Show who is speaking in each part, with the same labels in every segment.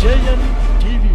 Speaker 1: JN TV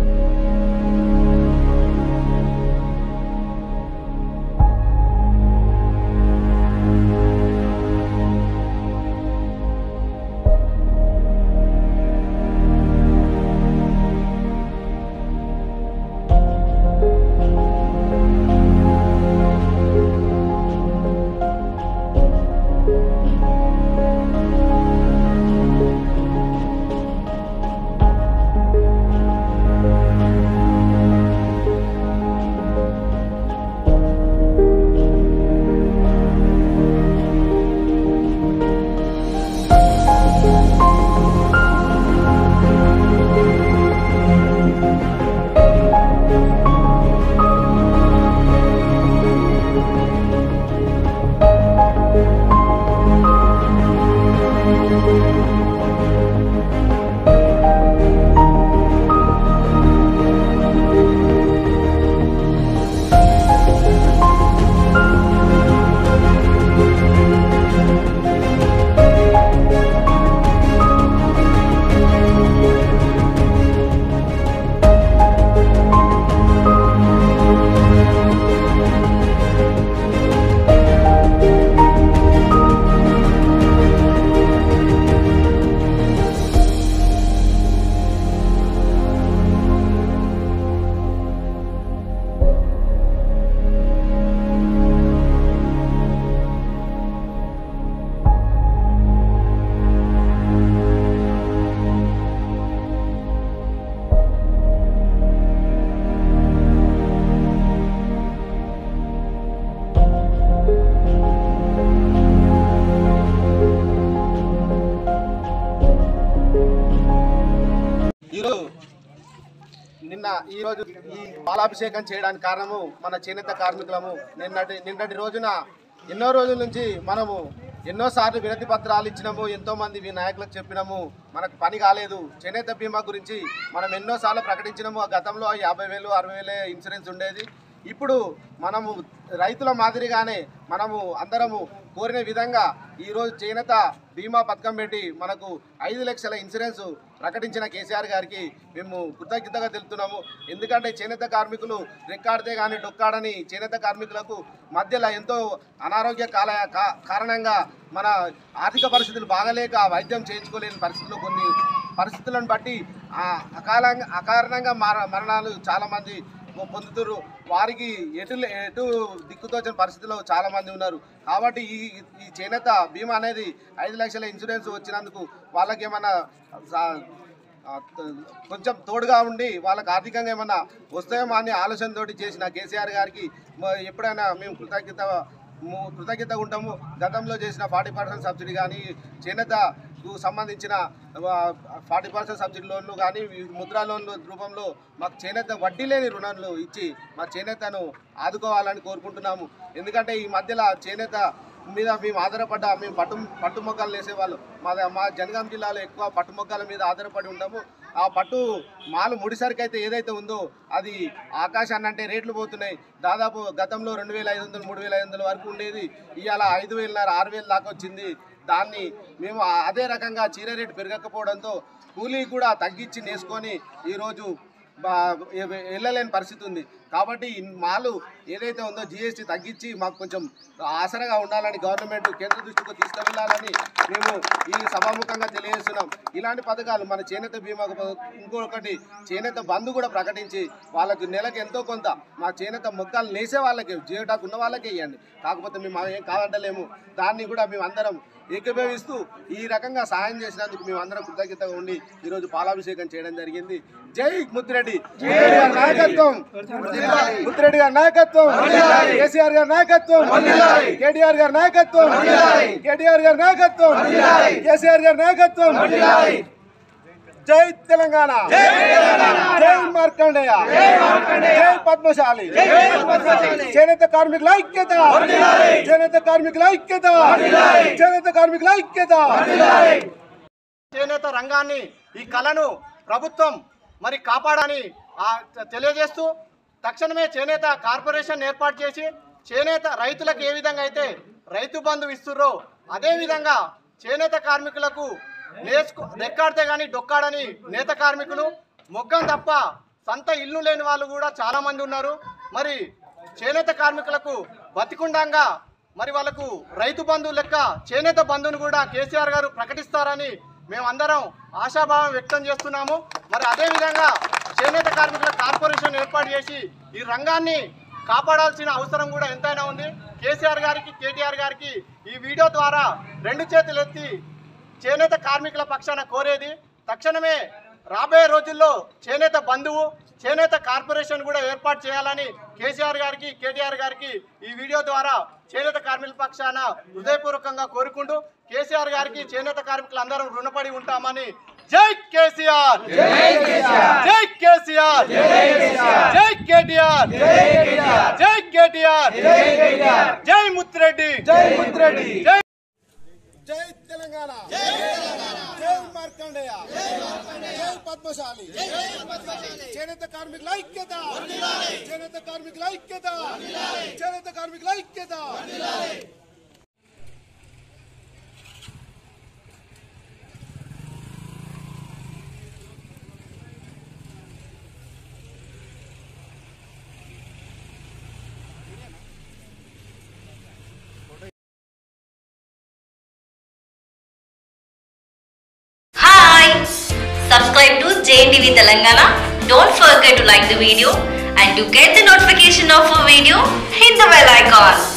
Speaker 2: ఈరోజు నిన్న ఈరోజు ఈ పాలాభిషేకం చేయడానికి కారణము మన చేనేత కార్మికులము నిన్నటి నిన్నటి రోజున ఎన్నో రోజుల నుంచి మనము ఎన్నోసార్లు వినతి పత్రాలు ఇచ్చినాము ఎంతో మంది మీ నాయకులకు చెప్పినాము మనకు పని కాలేదు చేనేత బీమా గురించి మనం ఎన్నోసార్లు ప్రకటించినాము ఆ గతంలో యాభై వేలు అరవై వేలే ఇన్సూరెన్స్ ఉండేది ఇప్పుడు మనము రైతుల మాదిరిగానే మనము అందరము కోరిన విధంగా ఈరోజు చేనేత బీమా పథకం పెట్టి మనకు ఐదు లక్షల ఇన్సూరెన్స్ ప్రకటించిన కేసీఆర్ గారికి మేము కృతజ్ఞతగా తెలుపుతున్నాము ఎందుకంటే చేనేత కార్మికులు రెక్కాడితే కానీ డొక్కాడని చేనేత కార్మికులకు మధ్యలో ఎంతో అనారోగ్య కాల కా- కారణంగా మన ఆర్థిక పరిస్థితులు బాగలేక వైద్యం చేయించుకోలేని పరిస్థితులు కొన్ని పరిస్థితులను బట్టి ఆ అకాలంగా అకారణంగా మర మరణాలు చాలామంది పొందుతున్నారు వారికి ఎటు ఎటు దిక్కుతోచిన పరిస్థితిలో చాలా మంది ఉన్నారు కాబట్టి ఈ ఈ చేనేత బీమా అనేది ఐదు లక్షల ఇన్సూరెన్స్ వచ్చినందుకు వాళ్ళకి ఏమన్నా సా- ఆ, త- కొంచెం తోడుగా ఉండి వాళ్ళకి ఆర్థికంగా ఏమన్నా వస్తాయేమో అని ఆలోచనతోటి చేసిన కేసీఆర్ గారికి మ- ఎప్పుడైనా మేము కృతజ్ఞత ము- కృతజ్ఞతగా ఉంటాము గతంలో చేసిన ఫార్టీ పర్సెంట్ సబ్సిడీ కానీ చేనేతకు సంబంధించిన ఫార్టీ పర్సెంట్ సబ్సిడీ లోన్లు కానీ ఈ ముద్రా లోన్లు రూపంలో మాకు చేనేత వడ్డీ లేని రుణాలు ఇచ్చి మా చేనేతను ఆదుకోవాలని కోరుకుంటున్నాము ఎందుకంటే ఈ మధ్యలో చేనేత మీద మేము ఆధారపడ్డ మేము పట్టు పట్టు మొక్కలు వేసేవాళ్ళు మా మా జనగాం జిల్లాలో ఎక్కువ పట్టు మొక్కల మీద ఆధారపడి ఉంటాము ఆ పట్టు మాలు ముడిసరికి అయితే ఏదైతే ఉందో అది ఆకాశాన్ని అంటే రేట్లు పోతున్నాయి దాదాపు గతంలో రెండు వేల ఐదు వందలు మూడు వేల ఐదు వందల వరకు ఉండేది ఇవాళ ఐదు వేలన్నర ఆరు వేల దాకా వచ్చింది దాన్ని మేము ఆ- అదే రకంగా చీర రేటు పెరగకపోవడంతో కూలీ కూడా తగ్గించి నేసుకొని ఈరోజు బా- ఎ- వెళ్ళలేని పరిస్థితి ఉంది కాబట్టి ఈ మాలు ఏదైతే ఉందో జిఎస్టీ తగ్గించి మాకు కొంచెం ఆసరగా ఉండాలని గవర్నమెంట్ కేంద్ర దృష్టికి తీసుకువెళ్ళాలని మేము ఈ సభాముఖంగా తెలియజేస్తున్నాం ఇలాంటి పథకాలు మన చేనేత బీమా ఇంకొకటి చేనేత బంధు కూడా ప్రకటించి వాళ్ళకి నెలకు ఎంతో కొంత మా చేనేత మొక్కలు నేసే వాళ్ళకి జీవటాకు ఉన్న వాళ్ళకే ఇవ్వండి కాకపోతే మేము ఏం కాదంటలేము దాన్ని కూడా మేము అందరం ఏకీభవిస్తూ ఈ రకంగా సహాయం చేసినందుకు మేము అందరం కృతజ్ఞతగా ఉండి ఈరోజు పాలాభిషేకం చేయడం జరిగింది జై ముత్తిరెడ్డి కేటీఆర్ నాయకత్వం ముత్తిరెడ్డి గారి నాయకత్వం కేసీఆర్ గారి నాయకత్వం కేటీఆర్ గారి నాయకత్వం కేటీఆర్ గారి నాయకత్వం కేసీఆర్ గారి నాయకత్వం జై తెలంగాణ జై మార్కండేయ జై పద్మశాలి చేనేత కార్మికుల ఐక్యత చేనేత కార్మికుల ఐక్యత చేనేత కార్మికుల ఐక్యత చేనేత రంగాన్ని ఈ కళను ప్రభుత్వం మరి కాపాడని ఆ, తెలియజేస్తూ తక్షణమే చేనేత కార్పొరేషన్ ఏర్పాటు చేసి చేనేత రైతులకు ఏ విధంగా అయితే రైతు బంధు ఇస్తుర్రో అదే విధంగా చేనేత కార్మికులకు
Speaker 1: నేర్చుకో రెక్కాడితే కానీ డొక్కాడని నేత కార్మికులు మొగ్గం తప్ప సొంత ఇల్లు లేని వాళ్ళు కూడా చాలా మంది ఉన్నారు మరి చేనేత కార్మికులకు బతికుండంగా మరి వాళ్ళకు రైతు బంధువు లెక్క చేనేత బంధువును కూడా కేసీఆర్ గారు ప్రకటిస్తారని మేమందరం ఆశాభావం వ్యక్తం చేస్తున్నాము మరి అదేవిధంగా చేనేత కార్మికుల కార్పొరేషన్ ఏర్పాటు చేసి ఈ రంగాన్ని కాపాడాల్సిన అవసరం కూడా ఎంతైనా ఉంది కేసీఆర్ గారికి కేటీఆర్ గారికి ఈ వీడియో ద్వారా రెండు చేతులు ఎత్తి చేనేత కార్మికుల పక్షాన కోరేది తక్షణమే రాబోయే రోజుల్లో చేనేత బంధువు చేనేత కార్పొరేషన్ కూడా ఏర్పాటు చేయాలని కేసీఆర్ గారికి కేటీఆర్ గారికి ఈ వీడియో ద్వారా చేనేత కార్మికుల పక్షాన హృదయపూర్వకంగా కోరుకుంటూ కేసీఆర్ గారికి చేనేత కార్మికులందరం రుణపడి ఉంటామని జై కేసీఆర్ జై కేసీఆర్ జై కేటీఆర్ జై కేటీఆర్ జై ముత్తిరెడ్డి జై ముత్తిరెడ్డి జై
Speaker 2: జై తెలంగాణ జై తెలంగాణ జై మార్కండేయ జై పద్మశాలి చేనేత కార్మికుల ఐక్యత చేనేత కార్మికుల ఐక్యత చేనేత కార్మికుల ఐక్యత
Speaker 3: Hi! Subscribe to JNTV Telangana. Don't forget to like the video and to get the notification of a video, hit the bell icon.